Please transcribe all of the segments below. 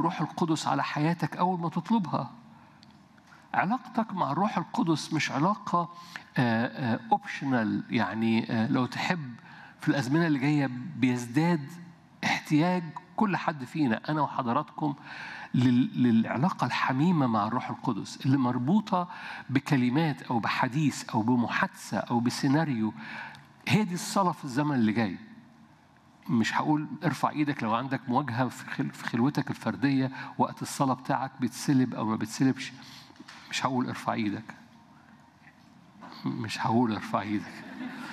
الروح القدس على حياتك أول ما تطلبها علاقتك مع الروح القدس مش علاقة اوبشنال يعني آه، لو تحب في الأزمنة اللي جاية بيزداد احتياج كل حد فينا أنا وحضراتكم لل- للعلاقة الحميمة مع الروح القدس اللي مربوطة بكلمات أو بحديث أو بمحادثة أو بسيناريو هي دي الصلاة في الزمن اللي جاي مش هقول ارفع ايدك لو عندك مواجهه في خل- في خلوتك الفرديه وقت الصلاه بتاعك بتسلب او ما بتسلبش مش هقول ارفع ايدك مش هقول ارفع ايدك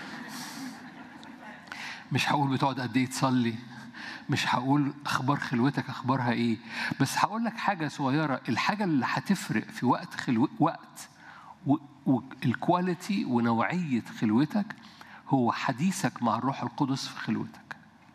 مش هقول بتقعد قد ايه تصلي مش هقول اخبار خلوتك اخبارها ايه بس هقول لك حاجه صغيره الحاجه اللي هتفرق في وقت خلو وقت والكواليتي ونوعيه خلوتك هو حديثك مع الروح القدس في خلوتك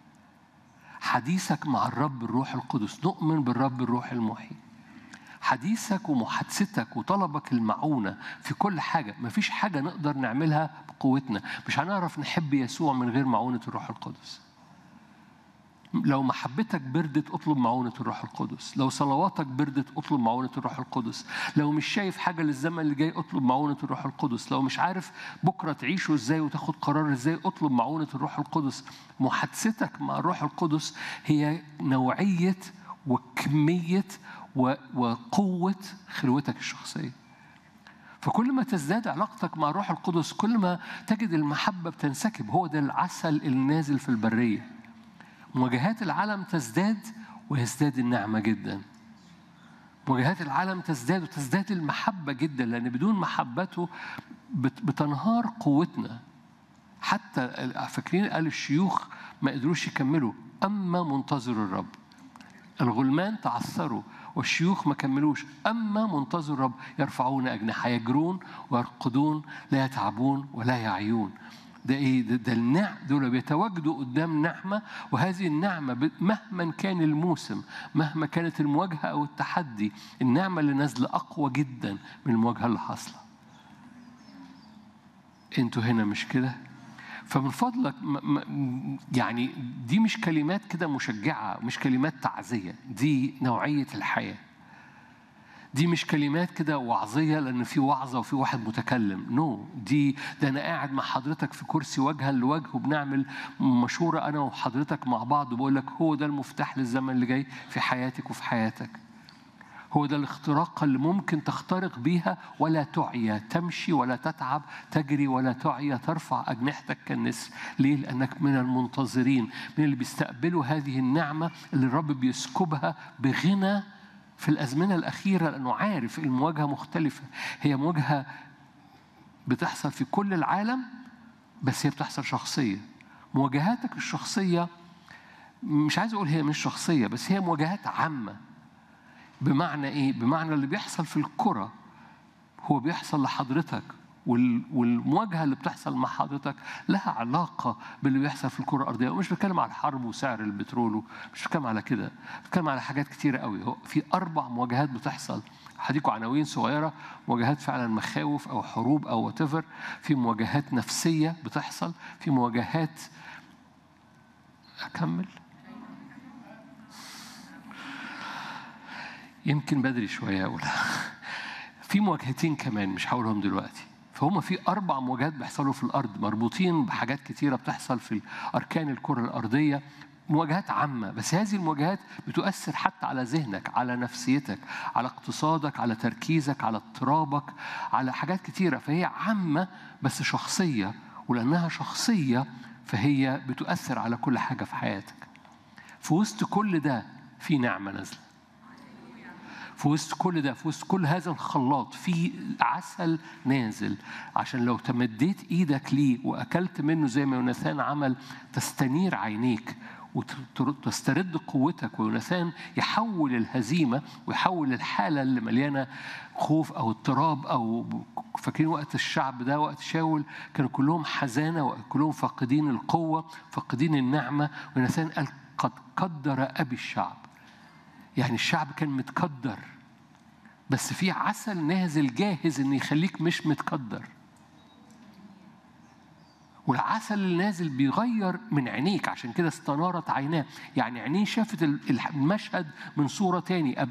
حديثك مع الرب الروح القدس نؤمن بالرب الروح المحيي حديثك ومحادثتك وطلبك المعونة في كل حاجة مفيش حاجة نقدر نعملها بقوتنا مش هنعرف نحب يسوع من غير معونة الروح القدس لو محبتك بردت اطلب معونة الروح القدس لو صلواتك بردت اطلب معونة الروح القدس لو مش شايف حاجة للزمن اللي جاي اطلب معونة الروح القدس لو مش عارف بكرة تعيشه ازاي وتاخد قرار ازاي اطلب معونة الروح القدس محادثتك مع الروح القدس هي نوعية وكمية و- وقوة خلوتك الشخصية فكل ما تزداد علاقتك مع الروح القدس كل ما تجد المحبة بتنسكب هو ده العسل النازل في البرية مواجهات العالم تزداد ويزداد النعمة جدا مواجهات العالم تزداد وتزداد المحبة جدا لأن بدون محبته بت- بتنهار قوتنا حتى فاكرين قال الشيوخ ما قدروش يكملوا أما منتظر الرب الغلمان تعثروا والشيوخ ما كملوش أما منتظر الرب يرفعون أجنحة يجرون ويرقدون لا يتعبون ولا يعيون ده ايه ده, ده النعم دول بيتواجدوا قدام نعمه وهذه النعمه ب- مهما كان الموسم مهما كانت المواجهه او التحدي النعمه اللي نازله اقوى جدا من المواجهه اللي حاصله انتوا هنا مش كده فمن فضلك م- م- يعني دي مش كلمات كده مشجعه مش كلمات تعزيه دي نوعيه الحياه دي مش كلمات كده وعظية لأن في وعظة وفي واحد متكلم نو no. دي ده أنا قاعد مع حضرتك في كرسي وجها لوجه وبنعمل مشورة أنا وحضرتك مع بعض وبقول لك هو ده المفتاح للزمن اللي جاي في حياتك وفي حياتك هو ده الاختراق اللي ممكن تخترق بيها ولا تعيا تمشي ولا تتعب تجري ولا تعيا ترفع أجنحتك كالنسر ليه؟ لأنك من المنتظرين من اللي بيستقبلوا هذه النعمة اللي الرب بيسكبها بغنى في الأزمنة الأخيرة لأنه عارف المواجهة مختلفة هي مواجهة بتحصل في كل العالم بس هي بتحصل شخصية مواجهاتك الشخصية مش عايز أقول هي مش شخصية بس هي مواجهات عامة بمعنى ايه؟ بمعنى اللي بيحصل في الكرة هو بيحصل لحضرتك وال- والمواجهة اللي بتحصل مع حضرتك لها علاقة باللي بيحصل في الكرة الأرضية ومش بتكلم على الحرب وسعر البترول مش بتكلم على كده بتكلم على حاجات كتيرة قوي هو في أربع مواجهات بتحصل هديكوا عناوين صغيرة مواجهات فعلا مخاوف أو حروب أو وات في مواجهات نفسية بتحصل في مواجهات أكمل يمكن بدري شوية أقولها في مواجهتين كمان مش هقولهم دلوقتي فهم في أربع مواجهات بيحصلوا في الأرض مربوطين بحاجات كتيرة بتحصل في أركان الكرة الأرضية مواجهات عامة بس هذه المواجهات بتؤثر حتى على ذهنك على نفسيتك على اقتصادك على تركيزك على اضطرابك على حاجات كتيرة فهي عامة بس شخصية ولأنها شخصية فهي بتؤثر على كل حاجة في حياتك في وسط كل ده في نعمة نازلة في وسط كل ده في وسط كل هذا الخلاط في عسل نازل عشان لو تمديت ايدك ليه واكلت منه زي ما يوناثان عمل تستنير عينيك وتسترد قوتك ويوناثان يحول الهزيمه ويحول الحاله اللي مليانه خوف او اضطراب او فاكرين وقت الشعب ده وقت شاول كانوا كلهم حزانه وكلهم فاقدين القوه فاقدين النعمه ويوناثان قال قد قدر ابي الشعب يعني الشعب كان متقدر بس في عسل نازل جاهز ان يخليك مش متقدر والعسل اللي نازل بيغير من عينيك عشان كده استنارت عيناه يعني عينيه شافت المشهد من صورة تاني